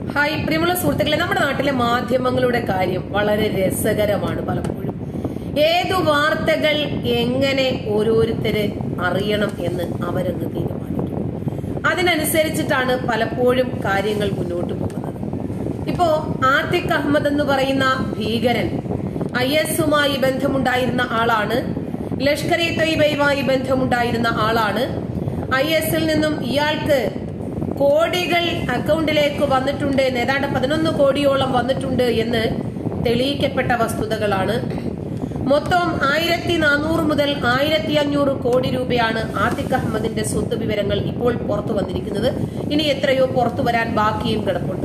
hi പ്രിയമുള്ള സുഹൃത്തുക്കളെ നമ്മുടെ നാട്ടിലെ മാധ്യമങ്ങളുടെ കാര്യം വളരെ രസകരമാണ് പലപ്പോഴും ഏതു വാർത്തകൾ എങ്ങനെ ഓരോരുത്തര് അറിയണം എന്ന് അവരങ്ങ് തീരുമാനിക്കും അതിനനുസരിച്ചിട്ടാണ് പലപ്പോഴും കാര്യങ്ങൾ മുന്നോട്ട് പോകുന്നത് ഇപ്പോ ആത്തിഖ് അഹമ്മദ് എന്ന് പറയുന്ന ഭീകരൻ ഐ എസുമായി ബന്ധമുണ്ടായിരുന്ന ആളാണ് ലഷ്കർ ഇ തൊയ്ബയുമായി ബന്ധമുണ്ടായിരുന്ന ആളാണ് ഐ എസിൽ നിന്നും ഇയാൾക്ക് കോടികൾ അക്കൗണ്ടിലേക്ക് വന്നിട്ടുണ്ട് എന്ന് ഏതാണ്ട് പതിനൊന്ന് കോടിയോളം വന്നിട്ടുണ്ട് എന്ന് തെളിയിക്കപ്പെട്ട വസ്തുതകളാണ് മൊത്തം ആയിരത്തി നാനൂറ് മുതൽ ആയിരത്തി അഞ്ഞൂറ് കോടി രൂപയാണ് ആതിഖ് അഹമ്മദിന്റെ സ്വത്ത് വിവരങ്ങൾ ഇപ്പോൾ പുറത്തു വന്നിരിക്കുന്നത് ഇനി എത്രയോ പുറത്തു വരാൻ ബാക്കിയും കിടപ്പുണ്ട്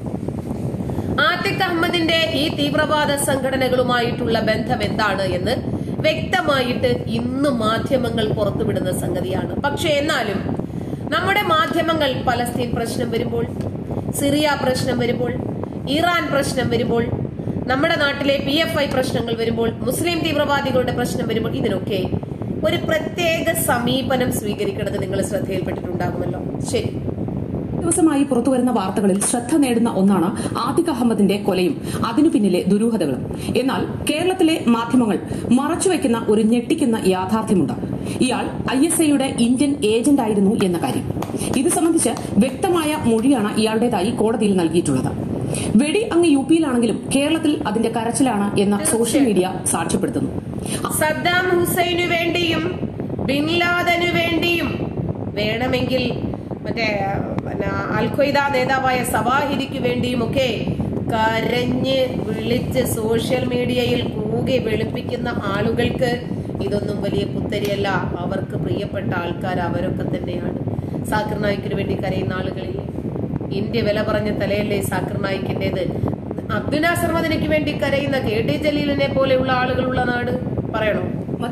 ആതിഖ് അഹമ്മദിന്റെ ഈ തീവ്രവാദ സംഘടനകളുമായിട്ടുള്ള ബന്ധം എന്താണ് എന്ന് വ്യക്തമായിട്ട് ഇന്ന് മാധ്യമങ്ങൾ പുറത്തുവിടുന്ന സംഗതിയാണ് പക്ഷെ എന്നാലും നമ്മുടെ മാധ്യമങ്ങൾ പലസ്തീൻ പ്രശ്നം വരുമ്പോൾ സിറിയ പ്രശ്നം വരുമ്പോൾ ഇറാൻ പ്രശ്നം വരുമ്പോൾ നമ്മുടെ നാട്ടിലെ പി എഫ് ഐ പ്രശ്നങ്ങൾ വരുമ്പോൾ മുസ്ലിം തീവ്രവാദികളുടെ പ്രശ്നം വരുമ്പോൾ ഇതിനൊക്കെ ഒരു പ്രത്യേക സമീപനം സ്വീകരിക്കുന്നത് നിങ്ങൾ ശ്രദ്ധയിൽപ്പെട്ടിട്ടുണ്ടാകുമല്ലോ ശരി ദിവസമായി പുറത്തുവരുന്ന വാർത്തകളിൽ ശ്രദ്ധ നേടുന്ന ഒന്നാണ് ആതിഖ് അഹമ്മദിന്റെ കൊലയും അതിനു പിന്നിലെ ദുരൂഹതകളും എന്നാൽ കേരളത്തിലെ മാധ്യമങ്ങൾ മറച്ചുവെക്കുന്ന ഒരു ഞെട്ടിക്കുന്ന യാഥാർത്ഥ്യമുണ്ട് ഇയാൾ ഐ എസ് ഐയുടെ ഇന്ത്യൻ ഏജന്റ് ആയിരുന്നു എന്ന കാര്യം ഇത് സംബന്ധിച്ച് വ്യക്തമായ മൊഴിയാണ് ഇയാളുടേതായി കോടതിയിൽ നൽകിയിട്ടുള്ളത് വെടി അങ്ങ് യു പിയിലാണെങ്കിലും കേരളത്തിൽ അതിന്റെ കരച്ചിലാണ് എന്ന് സോഷ്യൽ മീഡിയ സാക്ഷ്യപ്പെടുത്തുന്നു സദ്ദാം ഹുസൈനു വേണ്ടിയും ബിൻ ലാദനു വേണ്ടിയും വേണമെങ്കിൽ മറ്റേ പിന്നെ അൽഖ്വയ്ദ നേതാവായ സവാഹിരിക്ക് വേണ്ടിയും ഒക്കെ കരഞ്ഞ് വിളിച്ച് സോഷ്യൽ മീഡിയയിൽ കൂകി വെളുപ്പിക്കുന്ന ആളുകൾക്ക് ഇതൊന്നും വലിയ പുത്തരിയല്ല അവർക്ക് പ്രിയപ്പെട്ട ആൾക്കാർ അവരൊക്കെ തന്നെയാണ് സാക്കിർ നായിക്കിന് വേണ്ടി കരയുന്ന ആളുകളില്ലേ ഇന്ത്യ വില പറഞ്ഞ തലയല്ലേ സാക്കിർ നായിക്കിന്റേത് അബ്ദുൽ നാസർ മദനിക്ക് വേണ്ടി കരയുന്ന കെ ടി ജലീലിനെ പോലെയുള്ള ആളുകളുള്ള നാട് പറയണോ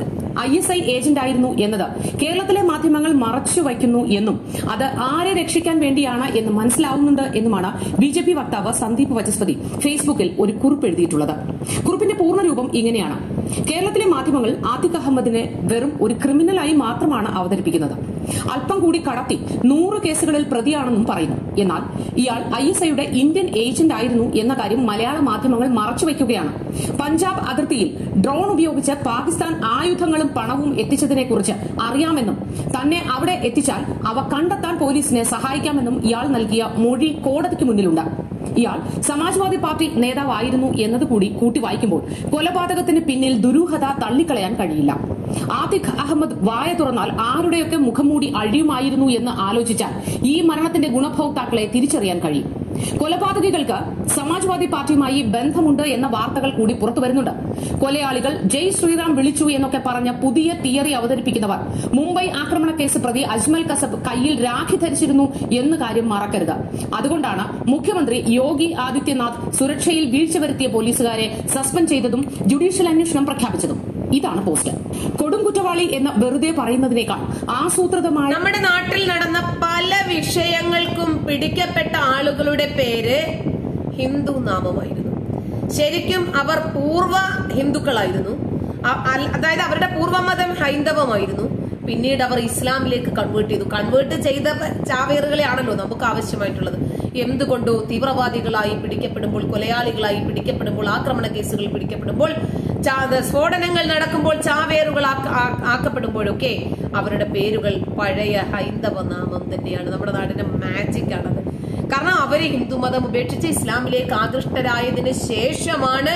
ഐ എസ് ഐ ഏജന്റ് ആയിരുന്നു എന്നത് കേരളത്തിലെ മാധ്യമങ്ങൾ മറച്ചു വയ്ക്കുന്നു എന്നും അത് ആരെ രക്ഷിക്കാൻ വേണ്ടിയാണ് എന്ന് മനസ്സിലാവുന്നുണ്ട് എന്നുമാണ് ബി ജെ പി വക്താവ് സന്ദീപ് വചസ്പതി ഫേസ്ബുക്കിൽ ഒരു കുറിപ്പ് എഴുതിയിട്ടുള്ളത് കുറിപ്പിന്റെ പൂർണ്ണരൂപം ഇങ്ങനെയാണ് കേരളത്തിലെ മാധ്യമങ്ങൾ ആതിഖ് അഹമ്മദിനെ വെറും ഒരു ക്രിമിനലായി മാത്രമാണ് അവതരിപ്പിക്കുന്നത് അല്പം കൂടി കടത്തി നൂറ് കേസുകളിൽ പ്രതിയാണെന്നും പറയുന്നു എന്നാൽ ഇയാൾ ഐ എസ് ഐയുടെ ഇന്ത്യൻ ഏജന്റ് ആയിരുന്നു എന്ന കാര്യം മലയാള മാധ്യമങ്ങൾ മറച്ചുവെക്കുകയാണ് പഞ്ചാബ് അതിർത്തിയിൽ ഡ്രോൺ ഉപയോഗിച്ച് പാകിസ്ഥാൻ ആയുധങ്ങളും പണവും എത്തിച്ചതിനെക്കുറിച്ച് അറിയാമെന്നും തന്നെ അവിടെ എത്തിച്ചാൽ അവ കണ്ടെത്താൻ പോലീസിനെ സഹായിക്കാമെന്നും ഇയാൾ നൽകിയ മൊഴി കോടതിക്ക് മുന്നിലുണ്ട് ഇയാൾ സമാജ്വാദി പാർട്ടി നേതാവായിരുന്നു എന്നതുകൂടി കൂട്ടി വായിക്കുമ്പോൾ കൊലപാതകത്തിന് പിന്നിൽ ദുരൂഹത തള്ളിക്കളയാൻ കഴിയില്ല ആതിഖ് അഹമ്മദ് വായ തുറന്നാൽ ആരുടെയൊക്കെ മുഖംമൂടി അഴിയുമായിരുന്നു എന്ന് ആലോചിച്ചാൽ ഈ മരണത്തിന്റെ ഗുണഭോക്താക്കളെ തിരിച്ചറിയാൻ കഴിയും കൊലപാതകികൾക്ക് സമാജ്വാദി പാർട്ടിയുമായി ബന്ധമുണ്ട് എന്ന വാർത്തകൾ കൂടി പുറത്തു വരുന്നുണ്ട് കൊലയാളികൾ ജയ് ശ്രീറാം വിളിച്ചു എന്നൊക്കെ പറഞ്ഞ പുതിയ തിയറി അവതരിപ്പിക്കുന്നവർ മുംബൈ ആക്രമണ കേസ് പ്രതി അജ്മൽ കസബ് കയ്യിൽ രാഖി ധരിച്ചിരുന്നു എന്ന കാര്യം മറക്കരുത് അതുകൊണ്ടാണ് മുഖ്യമന്ത്രി യോഗി ആദിത്യനാഥ് സുരക്ഷയിൽ വീഴ്ച വരുത്തിയ പോലീസുകാരെ സസ്പെൻഡ് ചെയ്തതും ജുഡീഷ്യൽ അന്വേഷണം പ്രഖ്യാപിച്ചതും ഇതാണ് പോസ്റ്റ് കൊടും കുറ്റവാളി എന്ന് വെറുതെ പറയുന്നതിനേക്കാൾ ആസൂത്രിതമായ നമ്മുടെ നാട്ടിൽ നടന്ന പല വിഷയങ്ങൾക്കും പിടിക്കപ്പെട്ട ആളുകളുടെ പേര് ഹിന്ദു നാമമായിരുന്നു ശരിക്കും അവർ പൂർവ്വ ഹിന്ദുക്കളായിരുന്നു അ- അൽ- അതായത് അവരുടെ പൂർവ്വമതം ഹൈന്ദവമായിരുന്നു പിന്നീട് അവർ ഇസ്ലാമിലേക്ക് കൺവേർട്ട് ചെയ്തു കൺവേർട്ട് ചെയ്ത ചാവേറുകളെയാണല്ലോ നമുക്ക് ആവശ്യമായിട്ടുള്ളത് എന്തുകൊണ്ടോ തീവ്രവാദികളായി പിടിക്കപ്പെടുമ്പോൾ കൊലയാളികളായി പിടിക്കപ്പെടുമ്പോൾ ആക്രമണ കേസുകൾ പിടിക്കപ്പെടുമ്പോൾ ചാ- സ്ഫോടനങ്ങൾ നടക്കുമ്പോൾ ചാവേറുകൾ ആക്ക- ആ- ആക്കപ്പെടുമ്പോഴൊക്കെ അവരുടെ പേരുകൾ പഴയ ഹൈന്ദവ നാമം തന്നെയാണ് നമ്മുടെ നാടിന്റെ മാജിക് ആണത് കാരണം അവര് ഹിന്ദുമതം ഉപേക്ഷിച്ച് ഇസ്ലാമിലേക്ക് ആകൃഷ്ടരായതിനു ശേഷമാണ്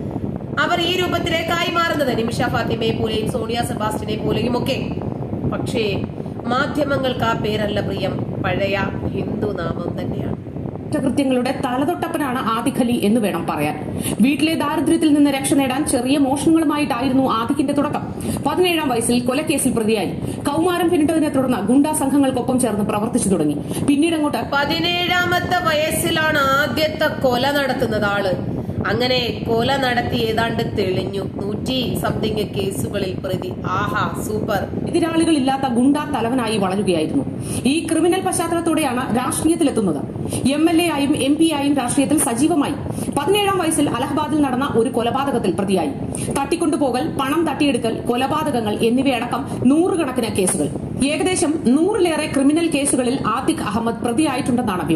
അവർ ഈ രൂപത്തിലേക്കായി മാറുന്നത് നിമിഷ ഫാത്തിമയെ പോലെയും സോണിയ സെബാസ്റ്റിനെ പോലെയും ഒക്കെ പക്ഷേ മാധ്യമങ്ങൾക്ക് ആ പേരല്ല പ്രിയം പഴയ ഹിന്ദു നാമം തന്നെയാണ് കുറ്റകൃത്യങ്ങളുടെ തലതൊട്ടപ്പനാണ് ആദിഖ് അലി എന്ന് വേണം പറയാൻ വീട്ടിലെ ദാരിദ്ര്യത്തിൽ നിന്ന് രക്ഷ നേടാൻ ചെറിയ മോഷണങ്ങളുമായിട്ടായിരുന്നു ആദിഖിന്റെ തുടക്കം പതിനേഴാം വയസ്സിൽ കൊലക്കേസിൽ പ്രതിയായി കൌമാരം പിന്നിട്ടതിനെ തുടർന്ന് ഗുണ്ടാ സംഘങ്ങൾക്കൊപ്പം ചേർന്ന് പ്രവർത്തിച്ചു തുടങ്ങി പിന്നീട് അങ്ങോട്ട് പതിനേഴാമത്തെ വയസ്സിലാണ് ആദ്യത്തെ കൊല നടത്തുന്നത് ആള് അങ്ങനെ കൊല നടത്തി ഏതാണ്ട് തെളിഞ്ഞു നൂറ്റി സംതിങ് കേസുകളിൽ പ്രതി ആഹാ സൂപ്പർ എതിരാളികളില്ലാത്ത ഗുണ്ടാ തലവനായി വളരുകയായിരുന്നു ഈ ക്രിമിനൽ പശ്ചാത്തലത്തോടെയാണ് രാഷ്ട്രീയത്തിലെത്തുന്നത് എം എൽ എ ആയും എം പി ആയും രാഷ്ട്രീയത്തിൽ സജീവമായി പതിനേഴാം വയസ്സിൽ അലഹബാദിൽ നടന്ന ഒരു കൊലപാതകത്തിൽ പ്രതിയായി തട്ടിക്കൊണ്ടുപോകൽ പണം തട്ടിയെടുക്കൽ കൊലപാതകങ്ങൾ എന്നിവയടക്കം നൂറുകണക്കിന് കേസുകൾ ഏകദേശം നൂറിലേറെ ക്രിമിനൽ കേസുകളിൽ ആതിഖ് അഹമ്മദ് പ്രതിയായിട്ടുണ്ടെന്നാണ് വിവരം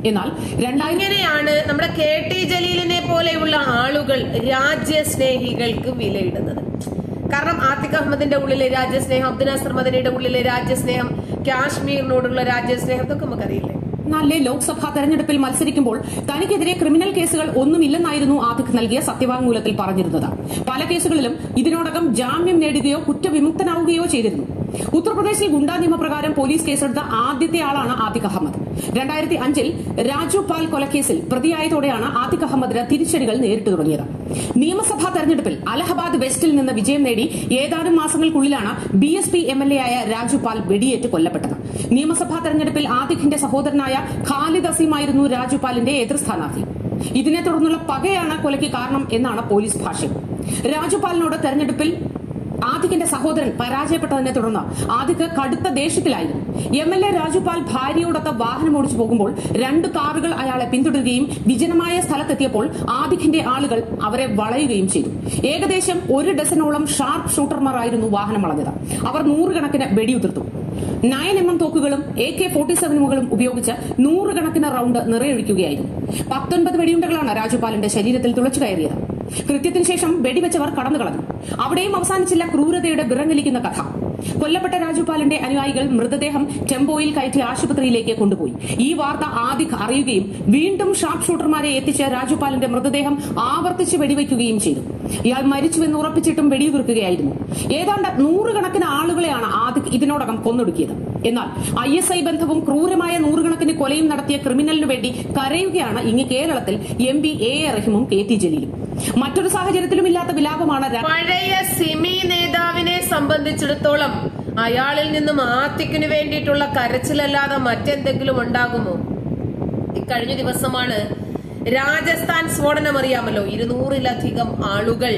എന്നാൽ രണ്ടായിരത്തി ഇങ്ങനെയാണ് നമ്മുടെ കെ ടി ജലീലിനെ പോലെയുള്ള ആളുകൾ രാജ്യസ്നേഹികൾക്ക് വിലയിടുന്നത് കാരണം ആത്തിഖ് അഹമ്മദിന്റെ ഉള്ളിലെ രാജ്യസ്നേഹം അബ്ദുൽ നാസർ മദനിയുടെ ഉള്ളിലെ രാജ്യസ്നേഹം കാശ്മീരിനോടുള്ള രാജ്യസ്നേഹം ഇതൊക്കെ നമുക്കറിയില്ലേ നാലിലെ ലോക്സഭാ തെരഞ്ഞെടുപ്പിൽ മത്സരിക്കുമ്പോൾ തനിക്കെതിരെ ക്രിമിനൽ കേസുകൾ ഒന്നുമില്ലെന്നായിരുന്നു ആദിഖ് നൽകിയ സത്യവാങ്മൂലത്തിൽ പറഞ്ഞിരുന്നത് പല കേസുകളിലും ഇതിനോടകം ജാമ്യം നേടുകയോ കുറ്റവിമുക്തനാവുകയോ ചെയ്തിരുന്നു ഉത്തർപ്രദേശിൽ ഗുണ്ടാ നിയമപ്രകാരം പോലീസ് കേസെടുത്ത ആദ്യത്തെ ആളാണ് ആതിഖ് അഹമ്മദ് രണ്ടായിരത്തി അഞ്ചിൽ രാജു പാൽ കൊലക്കേസിൽ പ്രതിയായതോടെയാണ് ആതിഖ് അഹമ്മദിന് തിരിച്ചടികൾ നേരിട്ടു തുടങ്ങിയത് നിയമസഭാ തെരഞ്ഞെടുപ്പിൽ അലഹബാദ് വെസ്റ്റിൽ നിന്ന് വിജയം നേടി ഏതാനും മാസങ്ങൾക്കുള്ളിലാണ് B S P M L A ആയ രാജു പാൽ വെടിയേറ്റ് കൊല്ലപ്പെട്ടത് നിയമസഭാ തെരഞ്ഞെടുപ്പിൽ ആതിഖിന്റെ സഹോദരനായ ഖാലിദ് അസീമായിരുന്നു രാജു പാലിന്റെ എതിർ സ്ഥാനാർത്ഥി ഇതിനെ തുടർന്നുള്ള പകയാണ് കൊലയ്ക്ക് കാരണം എന്നാണ് പോലീസ് ഭാഷ്യം രാജുപാലിനോട് തെരഞ്ഞെടുപ്പിൽ ആദിഖിന്റെ സഹോദരൻ പരാജയപ്പെട്ടതിനെ തുടർന്ന് ആദിഖ് കടുത്ത ദേഷ്യത്തിലായിരുന്നു എം എൽ എ രാജുപാൽ ഭാര്യയോടൊത്ത് വാഹനം ഓടിച്ചു പോകുമ്പോൾ രണ്ട് കാറുകൾ അയാളെ പിന്തുടരുകയും വിജനമായ സ്ഥലത്തെത്തിയപ്പോൾ ആദിഖിന്റെ ആളുകൾ അവരെ വളയുകയും ചെയ്തു ഏകദേശം ഒരു ഡസനോളം ഷാർപ്പ് ഷൂട്ടർമാരായിരുന്നു വാഹനം വളഞ്ഞത് അവർ നൂറുകണക്കിന് വെടിയുതിർത്തു നയൻ എം എം തോക്കുകളും എ കെ ഫോർട്ടി സെവനുകളും ഉപയോഗിച്ച് നൂറുകണക്കിന് റൌണ്ട് നിറയൊഴിക്കുകയായിരുന്നു പത്തൊൻപത് വെടിയുണ്ടകളാണ് രാജുപാലിന്റെ ശരീരത്തിൽ തുളച്ചു കയറിയത് കൃത്യത്തിന് ശേഷം വെടിവെച്ചവർ കടന്നു കളഞ്ഞു അവിടെയും അവസാനിച്ചില്ല ക്രൂരതയുടെ വിറങ്ങലിക്കുന്ന കഥ കൊല്ലപ്പെട്ട രാജുപാലിന്റെ അനുയായികൾ മൃതദേഹം ടെമ്പോയിൽ കയറ്റി ആശുപത്രിയിലേക്ക് കൊണ്ടുപോയി ഈ വാർത്ത ആദിഖ് അറിയുകയും വീണ്ടും ഷാർപ്പ് ഷൂട്ടർമാരെ എത്തിച്ച് രാജുപാലിന്റെ മൃതദേഹം ആവർത്തിച്ച് വെടിവെക്കുകയും ചെയ്തു ഇയാൾ മരിച്ചുവെന്ന് ഉറപ്പിച്ചിട്ടും വെടിയുതിർക്കുകയായിരുന്നു ഏതാണ്ട് നൂറുകണക്കിന് ആളുകളെയാണ് ആദിഖ് ഇതിനോടകം കൊന്നൊടുക്കിയത് എന്നാൽ ഐ എസ് ഐ ബന്ധവും ക്രൂരമായ നൂറുകണക്കിന് കൊലയും നടത്തിയ ക്രിമിനലിനു വേണ്ടി കരയുകയാണ് ഇങ്ങ് കേരളത്തിൽ എം പി എ എ റഹീമും കെ ടി ജലീലും മറ്റൊരു സാഹചര്യത്തിലും ഇല്ലാത്ത വിലാപമാണ് ര- പഴയ സിമി നേതാവിനെ സംബന്ധിച്ചിടത്തോളം അയാളിൽ നിന്നും ആത്തിക്കിന് വേണ്ടിയിട്ടുള്ള കരച്ചിലല്ലാതെ മറ്റെന്തെങ്കിലും ഉണ്ടാകുമോ ഇക്കഴിഞ്ഞ ദിവസമാണ് രാജസ്ഥാൻ സ്ഫോടനം അറിയാമല്ലോ ഇരുന്നൂറിലധികം ആളുകൾ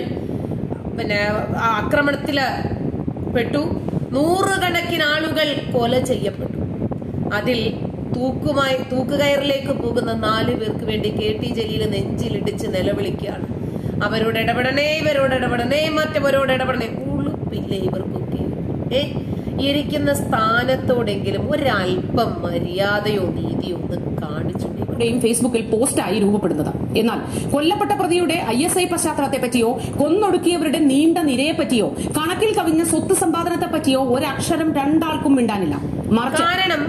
പിന്നെ ആ ആക്രമണത്തില് പെട്ടു നൂറുകണക്കിന് ആളുകൾ കൊല ചെയ്യപ്പെട്ടു അതിൽ തൂക്കുമായി തൂക്കുകയറിലേക്ക് പോകുന്ന നാല് പേർക്ക് വേണ്ടി കെ ടി ജലീൽ നെഞ്ചിലിടിച്ച് നിലവിളിക്കുകയാണ് അവരോട് ഇടപെടണേ ഇവരോട് ഇടപെടണേ മറ്റവരോട് ഇടപെടണേ ഉളുപ്പില്ലേ ഇവർക്കൊക്കെ ഏ ഇരിക്കുന്ന സ്ഥാനത്തോടെങ്കിലും ഒരല്പം മര്യാദയോ നീതിയോ ഒന്ന് കാണിച്ചുണ്ടെങ്കിൽ യും ഫേസ്ബുക്കിൽ പോസ്റ്റായി രൂപപ്പെടുന്നത് എന്നാൽ കൊല്ലപ്പെട്ട പ്രതിയുടെ ഐ എസ് ഐ പശ്ചാത്തലത്തെ പറ്റിയോ കൊന്നൊടുക്കിയവരുടെ നീണ്ട നിരയെ പറ്റിയോ കണക്കിൽ കവിഞ്ഞ സ്വത്ത് സമ്പാദനത്തെ പറ്റിയോ ഒരക്ഷരം രണ്ടാൾക്കും മിണ്ടാനില്ല മറിച്ച് കാരണം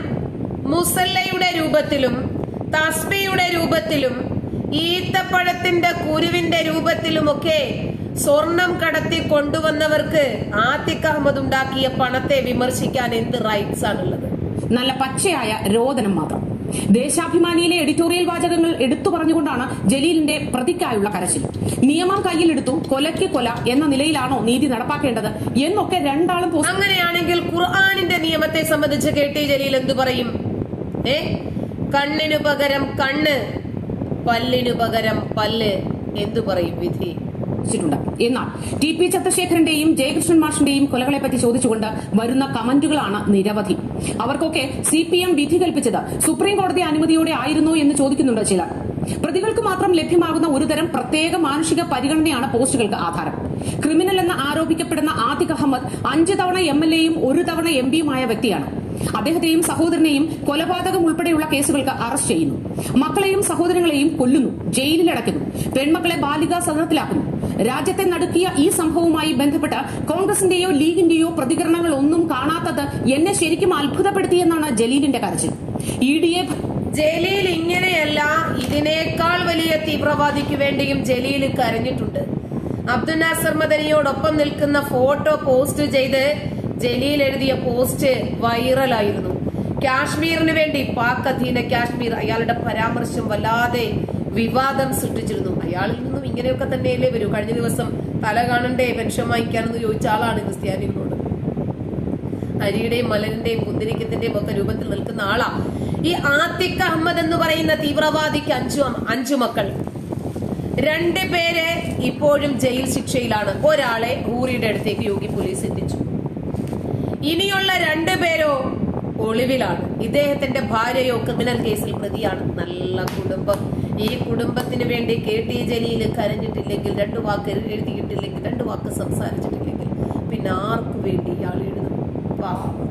മുസല്ലയുടെ രൂപത്തിലും തസ്ബിയുടെ രൂപത്തിലും ഈത്തപ്പഴത്തിന്റെ കുരുവിന്റെ രൂപത്തിലുമൊക്കെ സ്വർണം കടത്തി കൊണ്ടുവന്നവർക്ക് ആത്തിഖ് അഹമ്മദ് ഉണ്ടാക്കിയ പണത്തെ വിമർശിക്കാൻ എന്ത് റൈറ്റ്സ് ആണുള്ളത് നല്ല പച്ചയായ രോദനം മാത്രം ദേശാഭിമാനിയിലെ എഡിറ്റോറിയൽ വാചകങ്ങൾ എടുത്തു പറഞ്ഞുകൊണ്ടാണ് ജലീലിന്റെ പ്രതിക്കായുള്ള കരച്ചിൽ നിയമം കയ്യിലെടുത്തു കൊലയ്ക്ക് കൊല എന്ന നിലയിലാണോ നീതി നടപ്പാക്കേണ്ടത് എന്നൊക്കെ രണ്ടാളും പോസ്റ്റ് അങ്ങനെയാണെങ്കിൽ ഖുർആാനിന്റെ നിയമത്തെ സംബന്ധിച്ച് കെ ടി ജലീൽ എന്തു പറയും ഏ കണ്ണിനു പകരം കണ്ണ് പല്ലിനു പകരം പല്ല് എന്തു പറയും വിധി ിട്ടുണ്ട് എന്നാൽ ടി പി ചന്ദ്രശേഖരന്റെയും ജയകൃഷ്ണൻ മാഷിന്റെയും കൊലകളെപ്പറ്റി ചോദിച്ചുകൊണ്ട് വരുന്ന കമന്റുകളാണ് നിരവധി അവർക്കൊക്കെ സി പി എം വിധി കൽപ്പിച്ചത് സുപ്രീം കോടതി അനുമതിയോടെ ആയിരുന്നോ എന്ന് ചോദിക്കുന്നുണ്ട് ചിലർ പ്രതികൾക്ക് മാത്രം ലഭ്യമാകുന്ന ഒരുതരം പ്രത്യേക മാനുഷിക പരിഗണനയാണ് പോസ്റ്റുകൾക്ക് ആധാരം ക്രിമിനൽ എന്ന് ആരോപിക്കപ്പെടുന്ന ആതിഖ് അഹമ്മദ് അഞ്ച് തവണ എം എൽ എയും ഒരു തവണ എം പിയുമായ വ്യക്തിയാണ് അദ്ദേഹത്തെയും സഹോദരനെയും കൊലപാതകം ഉൾപ്പെടെയുള്ള കേസുകൾക്ക് അറസ്റ്റ് ചെയ്യുന്നു മക്കളെയും സഹോദരങ്ങളെയും കൊല്ലുന്നു ജയിലിലടയ്ക്കുന്നു പെൺമക്കളെ ബാലികാ സദനത്തിലാക്കുന്നു രാജ്യത്തെ നടുക്കിയ ഈ സംഭവവുമായി ബന്ധപ്പെട്ട് കോൺഗ്രസിന്റെയോ ലീഗിന്റെയോ പ്രതികരണങ്ങൾ ഒന്നും കാണാത്തത് എന്നെ ശരിക്കും അത്ഭുതപ്പെടുത്തിയെന്നാണ് ജലീലിന്റെ കരച്ചിൽ ഇ ഡി എ ജലീൽ ഇങ്ങനെയല്ല ഇതിനേക്കാൾ വലിയ തീവ്രവാദിക്ക് വേണ്ടിയും ജലീൽ കരഞ്ഞിട്ടുണ്ട് അബ്ദുൽ നാസർ മദനിയോടൊപ്പം നിൽക്കുന്ന ഫോട്ടോ പോസ്റ്റ് ചെയ്ത് ജലീൽ എഴുതിയ പോസ്റ്റ് വൈറലായിരുന്നു കാശ്മീരിന് വേണ്ടി പാക് അധീന കാശ്മീർ അയാളുടെ പരാമർശം വല്ലാതെ വിവാദം സൃഷ്ടിച്ചിരുന്നു അയാളിൽ നിന്നും ഇങ്ങനെയൊക്കെ തന്നെയല്ലേ വരൂ കഴിഞ്ഞ ദിവസം തല കാണണ്ടേ പെൻഷൻ വാങ്ങിക്കാനെന്ന് ചോദിച്ച ആളാണ് ക്രിസ്ത്യാനികളോട് അരിയുടെയും മലരിന്റെയും കുന്തിരിക്കത്തിന്റെയും ഒക്കെ രൂപത്തിൽ നിൽക്കുന്ന ആളാ ഈ ആത്തിഖ് അഹമ്മദ് എന്ന് പറയുന്ന തീവ്രവാദിക്ക് അഞ്ചു അഞ്ചു മക്കൾ രണ്ട് പേര് ഇപ്പോഴും ജയിൽ ശിക്ഷയിലാണ് ഒരാളെ ഊറിയുടെ അടുത്തേക്ക് യോഗി പോലീസ് എത്തിച്ചു ഇനിയുള്ള രണ്ടു പേരോ ഒളിവിലാണ് ഇദ്ദേഹത്തിന്റെ ഭാര്യയോ ക്രിമിനൽ കേസിൽ പ്രതിയാണ് നല്ല കുടുംബം ഈ കുടുംബത്തിന് വേണ്ടി കെ ടി ജലീൽ കരഞ്ഞിട്ടില്ലെങ്കിൽ രണ്ടു വാക്ക് എഴുതിയിട്ടില്ലെങ്കിൽ രണ്ടു വാക്ക് സംസാരിച്ചിട്ടില്ലെങ്കിൽ പിന്നെ ആർക്കു വേണ്ടി ഇയാൾ എഴുതും പാവം